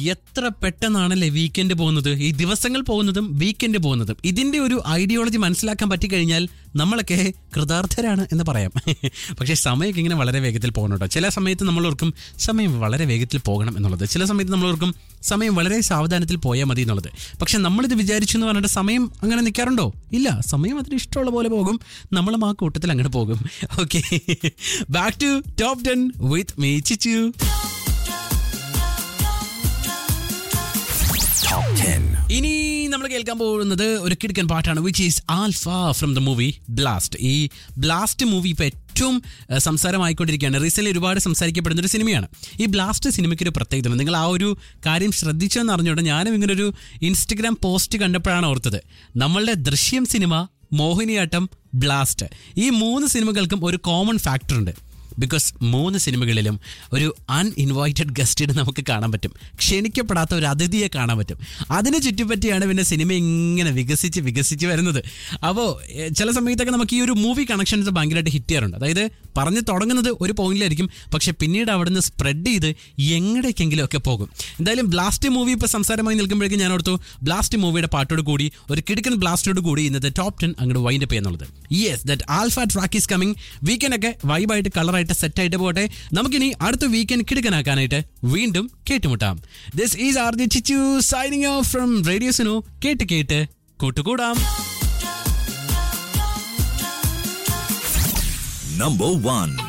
എത്ര പെട്ടെന്നാണല്ലേ വീക്കെൻഡ് പോകുന്നത് ഈ ദിവസങ്ങൾ പോകുന്നതും വീക്കെൻഡ് പോകുന്നതും ഇതിന്റെ ഒരു ഐഡിയോളജി മനസ്സിലാക്കാൻ പറ്റിക്കഴിഞ്ഞാൽ നമ്മളൊക്കെ കൃതാർത്ഥരാണ് എന്ന് പറയാം പക്ഷേ സമയമൊക്കെ ഇങ്ങനെ വളരെ വേഗത്തിൽ പോകണം കേട്ടോ ചില സമയത്ത് നമ്മൾ ഓർക്കും സമയം വളരെ വേഗത്തിൽ പോകണം എന്നുള്ളത് ചില സമയത്ത് നമ്മൾ ഓർക്കും സമയം വളരെ സാവധാനത്തിൽ പോയാൽ മതി എന്നുള്ളത് പക്ഷെ നമ്മളിത് വിചാരിച്ചു എന്ന് പറഞ്ഞിട്ട് സമയം അങ്ങനെ നിൽക്കാറുണ്ടോ ഇല്ല സമയം അതിന് ഇഷ്ടമുള്ള പോലെ പോകും നമ്മളും ആ കൂട്ടത്തിൽ അങ്ങനെ പോകും okay back to top ten with me Chichu ഇനി നമ്മൾ കേൾക്കാൻ പോകുന്നത് ഒരു കിടക്കൻ പാട്ടാണ് which is alpha from the movie blast ഈ ബ്ലാസ്റ്റ് മൂവി ഇപ്പോൾ ഏറ്റവും ഏഹ്, സംസാരമായിക്കൊണ്ടിരിക്കുകയാണ് റീസെന്റ് ഒരുപാട് സംസാരിക്കപ്പെടുന്ന ഒരു സിനിമയാണ് ഈ ബ്ലാസ്റ്റ് സിനിമയ്ക്ക് ഒരു പ്രത്യേകത നിങ്ങൾ ആ ഒരു കാര്യം ശ്രദ്ധിച്ചെന്ന് അറിഞ്ഞോട്ടെ ഞാനും ഇങ്ങനെ ഒരു ഇൻസ്റ്റഗ്രാം പോസ്റ്റ് കണ്ടപ്പോഴാണ് ഓർത്തത് നമ്മളുടെ ദൃശ്യം സിനിമ മോഹിനിയാട്ടം ബ്ലാസ്റ്റ് ഈ മൂന്ന് സിനിമകൾക്കും ഒരു കോമൺ ഫാക്ടർ ഉണ്ട് ബിക്കോസ് മൂന്ന് സിനിമകളിലും ഒരു അൺഇൻവൈറ്റഡ് ഗസ്റ്റിനെ നമുക്ക് കാണാൻ പറ്റും ക്ഷണിക്കപ്പെടാത്ത ഒരു അതിഥിയെ കാണാൻ പറ്റും അതിനെ ചുറ്റിപ്പറ്റിയാണ് പിന്നെ സിനിമ ഇങ്ങനെ വികസിച്ച് വികസിച്ച് വരുന്നത് അപ്പോൾ ചില സമയത്തൊക്കെ നമുക്ക് ഈ ഒരു മൂവി കണക്ഷൻസ് ഭയങ്കരമായിട്ട് ഹിറ്റ് ചെയ്യാറുണ്ട് അതായത് പറഞ്ഞ് തുടങ്ങുന്നത് ഒരു പോയിന്റിലായിരിക്കും പക്ഷെ പിന്നീട് അവിടുന്ന് സ്പ്രെഡ് ചെയ്ത് എങ്ങടേക്കെങ്കിലും ഒക്കെ പോകും എന്തായാലും ബ്ലാസ്റ്റ് മൂവി ഇപ്പോൾ സംസാരമായി നിൽക്കുമ്പോഴേക്കും ഞാൻ ഓർത്തു ബ്ലാസ്റ്റ് മൂവിയുടെ പാട്ടോട് കൂടി ഒരു കിടക്കൻ ബ്ലാസ്റ്റോട് കൂടി ഇന്നത്തെ ടോപ്പ് ടെൻ അങ്ങോട്ട് വൈൻഡപ്പ് ചെയ്യുന്നുള്ളത് yes that alpha track is coming weekend ഒക്കെ വൈബായിട്ട് കളറായിട്ട് സെറ്റ് ആയിട്ട് പോട്ടെ നമുക്കിനി അടുത്ത വീക്കെൻഡ് കിടക്കനാക്കാനായിട്ട് വീണ്ടും കേട്ടുമുട്ടാം this is R the Chichu signing off from radio Suno കേട്ട് കേട്ട് കൂട്ടുകൂടാം Number one.